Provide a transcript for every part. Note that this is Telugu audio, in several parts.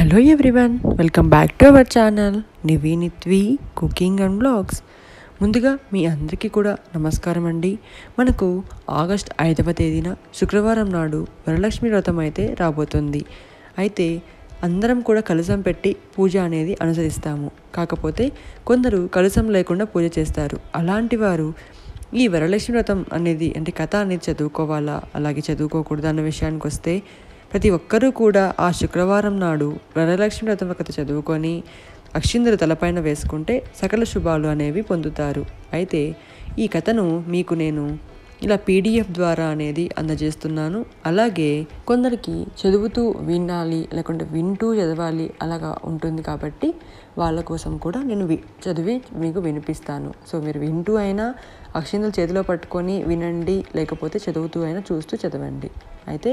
hello everyone welcome back to our channel నివీనిత్వి కుకింగ్ అండ్ బ్లాగ్స్ ముందుగా మీ అందరికీ కూడా నమస్కారం అండి మనకు ఆగస్ట్ ఐదవ తేదీన శుక్రవారం నాడు వరలక్ష్మి వ్రతం అయితే రాబోతుంది అయితే అందరం కూడా కలసం పెట్టి పూజ అనేది అనుసరిస్తాము కాకపోతే కొందరు కలసం లేకుండా పూజ చేస్తారు అలాంటి వారు ఈ వరలక్ష్మి వ్రతం అనేది అంటే కథ అనేది చదువుకోవాలా అలాగే చదువుకోకూడదు అన్న విషయానికి వస్తే ప్రతి ఒక్కరూ కూడా ఆ శుక్రవారం నాడు వరలక్ష్మి వ్రతం కథ చదువుకొని అక్షిందరు తలపైన వేసుకుంటే సకల శుభాలు అనేవి పొందుతారు అయితే ఈ కథను మీకు నేను ఇలా పీడిఎఫ్ ద్వారా అనేది అందజేస్తున్నాను అలాగే కొందరికి చదువుతూ వినాలి లేకుంటే వింటూ చదవాలి అలాగా ఉంటుంది కాబట్టి వాళ్ళ కోసం కూడా నేను వి చదివి మీకు వినిపిస్తాను సో మీరు వింటూ అయినా అక్షింతలు చేతిలో పట్టుకొని వినండి లేకపోతే చదువుతూ అయినా చూస్తూ చదవండి అయితే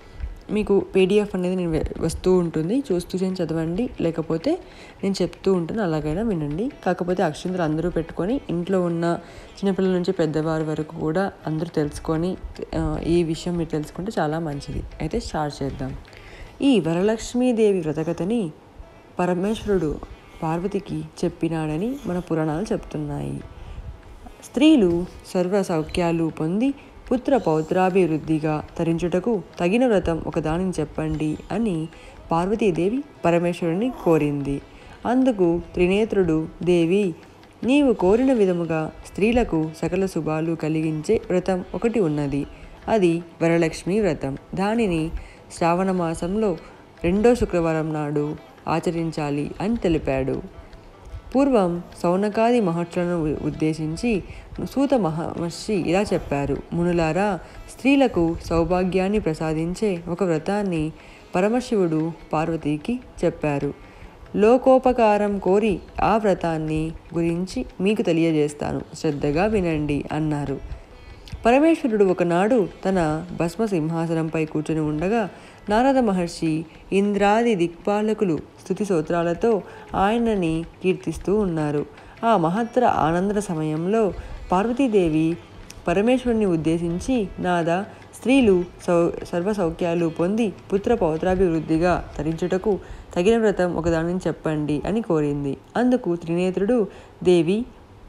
మీకు పీడిఎఫ్ అనేది నేను వె- వస్తూ ఉంటుంది చూస్తూ నేను చదవండి లేకపోతే నేను చెప్తూ ఉంటాను అలాగైనా వినండి కాకపోతే అక్షంతలు అందరూ పెట్టుకొని ఇంట్లో ఉన్న చిన్నపిల్లల నుంచి పెద్దవారి వరకు కూడా అందరూ తెలుసుకొని ఆ, ఈ విషయం మీరు తెలుసుకుంటే చాలా మంచిది అయితే స్టార్ట్ చేద్దాం ఈ వరలక్ష్మీదేవి వ్రతకథని పరమేశ్వరుడు పార్వతికి చెప్పినాడని మన పురాణాలు చెప్తున్నాయి స్త్రీలు సర్వ సౌఖ్యాలు పొంది పుత్ర పౌత్రాభివృద్ధిగా తరించుటకు తగిన వ్రతం ఒకదానిని చెప్పండి అని పార్వతీదేవి పరమేశ్వరుని కోరింది అందుకు త్రినేత్రుడు దేవి నీవు కోరిన విధముగా స్త్రీలకు సకల శుభాలు కలిగించే వ్రతం ఒకటి ఉన్నది అది వరలక్ష్మి వ్రతం దానిని శ్రావణ మాసంలో రెండో శుక్రవారం నాడు ఆచరించాలి అని తెలిపాడు పూర్వం సౌనకాది మహర్షులను ఉ- ఉద్దేశించి సూత మహర్షి ఇలా చెప్పారు మునులారా స్త్రీలకు సౌభాగ్యాన్ని ప్రసాదించే ఒక వ్రతాన్ని పరమశివుడు పార్వతీకి చెప్పారు లోకోపకారం కోరి ఆ వ్రతాన్ని గురించి మీకు తెలియజేస్తాను శ్రద్ధగా వినండి అన్నారు పరమేశ్వరుడు ఒకనాడు తన భస్మ సింహాసనంపై కూర్చుని ఉండగా నారద మహర్షి ఇంద్రాది దిక్పాలకులు స్థుతి స్తోత్రాలతో ఆయనని కీర్తిస్తూ ఉన్నారు ఆ మహత్తర ఆనంద సమయంలో పార్వతీదేవి పరమేశ్వరుని ఉద్దేశించి నాద స్త్రీలు సౌ సర్వ సౌఖ్యాలు పొంది పుత్ర పౌత్రాభివృద్ధిగా తరించుటకు తగిన వ్రతం ఒకదానిని చెప్పండి అని కోరింది అందుకు త్రినేత్రుడు దేవి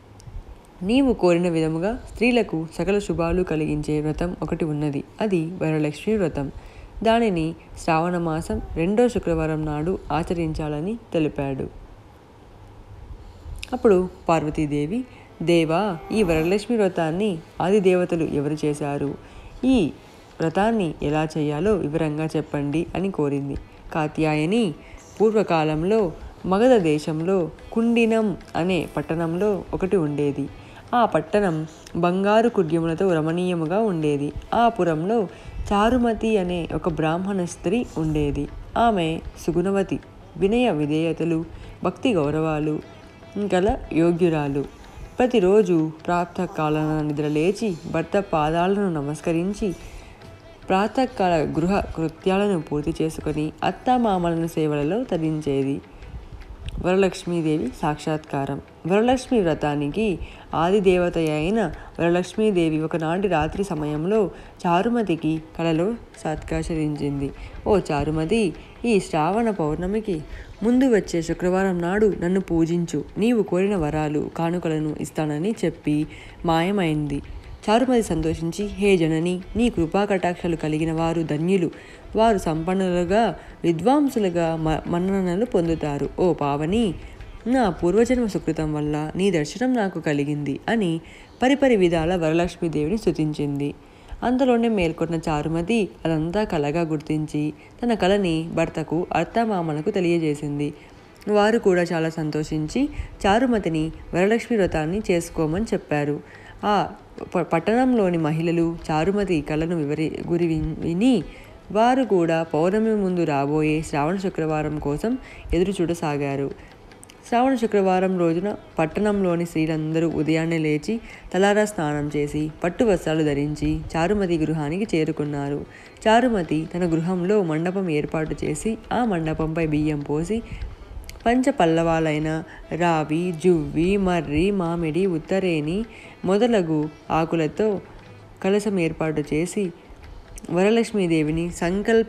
నీవు కోరిన విధముగా స్త్రీలకు సకల శుభాలు కలిగించే వ్రతం ఒకటి ఉన్నది అది వరలక్ష్మి వ్రతం దానిని శ్రావణ మాసం రెండో శుక్రవారం నాడు ఆచరించాలని తెలిపాడు అప్పుడు పార్వతీదేవి దేవా ఈ వరలక్ష్మి వ్రతాన్ని ఆది దేవతలు ఎవరు చేశారు ఈ వ్రతాన్ని ఎలా చేయాలో వివరంగా చెప్పండి అని కోరింది కాత్యాయని పూర్వకాలంలో మగధ దేశంలో కుండినం అనే పట్టణంలో ఒకటి ఉండేది ఆ పట్టణం బంగారు కుడ్యములతో రమణీయముగా ఉండేది ఆ పురంలో చారుమతి అనే ఒక బ్రాహ్మణ స్త్రీ ఉండేది ఆమె సుగుణవతి వినయ విధేయతలు భక్తి గౌరవాలు గల యోగ్యురాలు ప్రతిరోజు ప్రాతకాలన నిద్రలేచి భర్త పాదాలను నమస్కరించి ప్రాతకాల గృహ కృత్యాలను పూర్తి చేసుకొని అత్తామామలను సేవలలో తరించేది వరలక్ష్మీదేవి సాక్షాత్కారం వరలక్ష్మి వ్రతానికి ఆది దేవత అయిన వరలక్ష్మీదేవి ఒకనాటి రాత్రి సమయంలో చారుమతికి కలలో సత్కాచరించింది ఓ చారుమతి ఈ శ్రావణ పౌర్ణమికి ముందు వచ్చే శుక్రవారం నాడు నన్ను పూజించు నీవు కోరిన వరాలు కానుకలను ఇస్తానని చెప్పి మాయమైంది చారుమతి సంతోషించి హే జనని నీ కృపా కటాక్షాలు కలిగిన వారు ధన్యులు వారు సంపన్నులుగా విద్వాంసులుగా మ మన్ననలు పొందుతారు ఓ పావని నా పూర్వజన్మ సుకృతం వల్ల నీ దర్శనం నాకు కలిగింది అని పరిపరి విధాల వరలక్ష్మీదేవిని స్తుతించింది అంతలోనే మేల్కొన్న చారుమతి అదంతా కలగా గుర్తించి తన కలని భర్తకు అర్థమామలకు తెలియజేసింది వారు కూడా చాలా సంతోషించి చారుమతిని వరలక్ష్మి వ్రతాన్ని చేసుకోమని చెప్పారు ఆ ప- పట్టణంలోని మహిళలు చారుమతి కళను వివరి గురి విన్- విని వారు కూడా పౌర్ణమి ముందు రాబోయే శ్రావణ శుక్రవారం కోసం ఎదురు చూడసాగారు శ్రావణ శుక్రవారం రోజున పట్టణంలోని స్త్రీలందరూ ఉదయాన్నే లేచి తలారా స్నానం చేసి పట్టు వస్త్రాలు ధరించి చారుమతి గృహానికి చేరుకున్నారు చారుమతి తన గృహంలో మండపం ఏర్పాటు చేసి ఆ మండపంపై బియ్యం పోసి పంచ పల్లవాలైన రావి జువ్వి మర్రి మామిడి ఉత్తరేని మొదలగు ఆకులతో కలశం ఏర్పాటు చేసి వరలక్ష్మీదేవిని సంకల్ప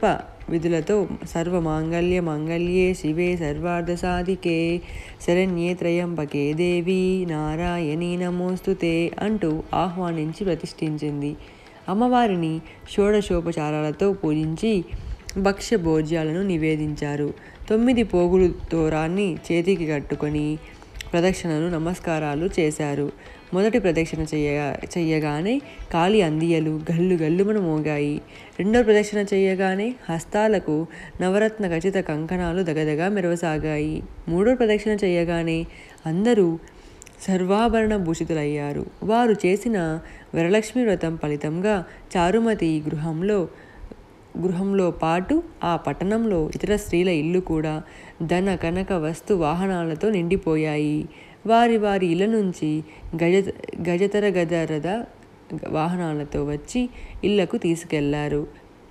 విధులతో సర్వమాంగళ్య మంగళ్యే శివే సర్వార్థ సాధికే శరణ్యే త్రయంబకే దేవి నారాయణీ నమోస్తుతే అంటూ ఆహ్వానించి ప్రతిష్ఠించింది అమ్మవారిని షోడశోపచారాలతో పూజించి భక్ష్య భోజ్యాలను నివేదించారు తొమ్మిది పోగులు తోరాన్ని చేతికి కట్టుకొని ప్రదక్షిణలు నమస్కారాలు చేశారు మొదటి ప్రదక్షిణ చెయ్య చెయ్యగానే కాలి అందియలు గల్లు గల్లుమన మోగాయి రెండో ప్రదక్షిణ చెయ్యగానే హస్తాలకు నవరత్న ఖచ్చిత కంకణాలు దగదగా మెరవసాగాయి మూడో ప్రదక్షిణ చెయ్యగానే అందరూ సర్వాభరణ భూషితులయ్యారు వారు చేసిన వరలక్ష్మి వ్రతం ఫలితంగా చారుమతి గృహంలో గృహంలో పాటు ఆ పట్టణంలో ఇతర స్త్రీల ఇల్లు కూడా ధన కనక వస్తు వాహనాలతో నిండిపోయాయి వారి వారి ఇళ్ళ నుంచి గజ గజతర గదరద వాహనాలతో వచ్చి ఇళ్లకు తీసుకెళ్లారు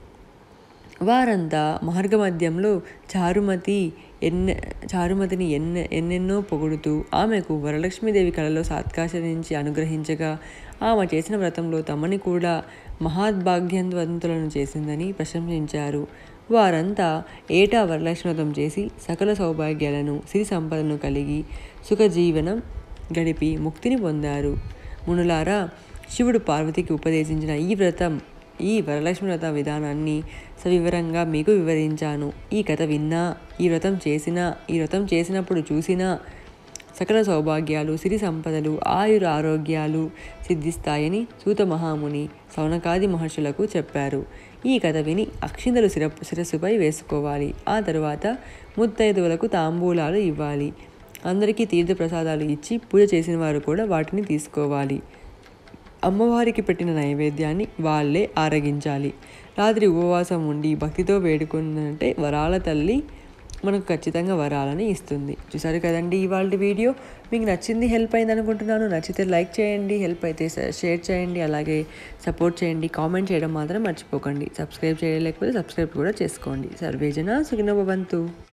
వారంతా మార్గమధ్యంలో చారుమతి ఎన్నె చారుమతిని ఎన్న ఎన్నెన్నో పొగుడుతూ ఆమెకు వరలక్ష్మీదేవి కళలో సాత్కాశరించి అనుగ్రహించగా ఆమె చేసిన వ్రతంలో తమని కూడా మహాద్భాగ్యవంతులను చేసిందని ప్రశంసించారు వారంతా ఏటా వరలక్ష్మి వ్రతం చేసి సకల సౌభాగ్యాలను సిరి సంపదను కలిగి సుఖజీవనం గడిపి ముక్తిని పొందారు మునులారా శివుడు పార్వతికి ఉపదేశించిన ఈ వ్రతం ఈ వరలక్ష్మి వ్రత విధానాన్ని సవివరంగా మీకు వివరించాను ఈ కథ విన్నా ఈ వ్రతం చేసినా ఈ వ్రతం చేసినప్పుడు చూసినా సకల సౌభాగ్యాలు సిరి సంపదలు ఆయుర ఆరోగ్యాలు సిద్ధిస్తాయని సూత మహాముని సౌనకాది మహర్షులకు చెప్పారు ఈ కథ విని అక్షింతలు శిర శిరస్సుపై వేసుకోవాలి ఆ తరువాత ముత్తైదువులకు తాంబూలాలు ఇవ్వాలి అందరికీ తీర్థప్రసాదాలు ఇచ్చి పూజ చేసిన వారు కూడా వాటిని తీసుకోవాలి అమ్మవారికి పెట్టిన నైవేద్యాన్ని వాళ్ళే ఆరగించాలి రాత్రి ఉపవాసం ఉండి భక్తితో వేడుకున్నట్టే వరాల తల్లి మనకు ఖచ్చితంగా వరాలని ఇస్తుంది చూసారు కదండి ఇవాళ వీడియో మీకు నచ్చింది హెల్ప్ అయింది అనుకుంటున్నాను నచ్చితే లైక్ చేయండి హెల్ప్ అయితే షేర్ చేయండి అలాగే సపోర్ట్ చేయండి కామెంట్ చేయడం మాత్రం మర్చిపోకండి సబ్స్క్రైబ్ చేయలేకపోతే సబ్స్క్రైబ్ కూడా చేసుకోండి సర్వేజన సుఖినోభవంతు